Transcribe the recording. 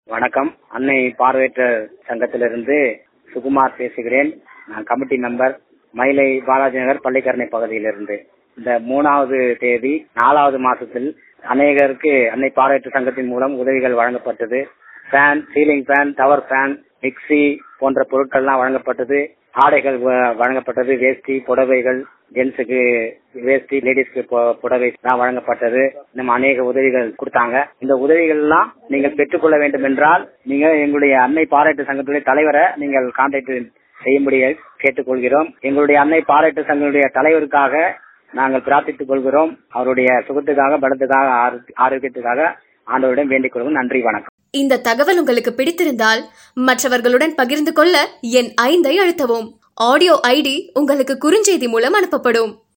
வணக்கம் அன்னை பார்வையற்ற சங்கத்திலிருந்து சுகுமார் பேசுகிறேன் நான் கமிட்டி மெம்பர் மயிலை பாலாஜி நகர் பள்ளிக்கரணை பகுதியிலிருந்து இந்த மூணாவது தேதி நாலாவது மாசத்தில் அநேகருக்கு அன்னை பார்வையற்ற சங்கத்தின் மூலம் உதவிகள் வழங்கப்பட்டது fan ceiling fan tower fan mixie போன்ற பொருட்கள்லாம் வழங்கப்பட்டது ஆடைகள் வ- வழங்கப்பட்டது வேஷ்டி புடவைகள் ஜென்ஸுக்கு வேஷ்டி லேடிஸ்க்கு பொ- புடவை எல்லாம் வழங்கப்பட்டது இன்னும் அநேக உதவிகள் கொடுத்தாங்க இந்த உதவிகள் எல்லாம் நீங்கள் பெற்றுக்கொள்ள வேண்டும் என்றால் நீங்க எங்களுடைய அன்னை பாராட்டு சங்கத்துடைய தலைவரை நீங்கள் கான்டாக்ட் செய்யும்படி கேட்டுக்கொள்கிறோம் எங்களுடைய அன்னை பாராட்டு சங்கத்துடைய தலைவருக்காக நாங்கள் பிரார்த்தித்துக் கொள்கிறோம் அவருடைய சுகத்துக்காக பலத்துக்காக ஆரோக்கிய- ஆரோக்கியத்துக்காக ஆண்டவரிடம் வேண்டிக் கொள்வோம் நன்றி வணக்கம் இந்த தகவல் உங்களுக்கு பிடித்திருந்தால் மற்றவர்களுடன் பகிர்ந்து கொள்ள என் ஐந்தை அழுத்தவும் ஆடியோ ஐடி உங்களுக்கு குறுஞ்செய்தி மூலம் அனுப்பப்படும்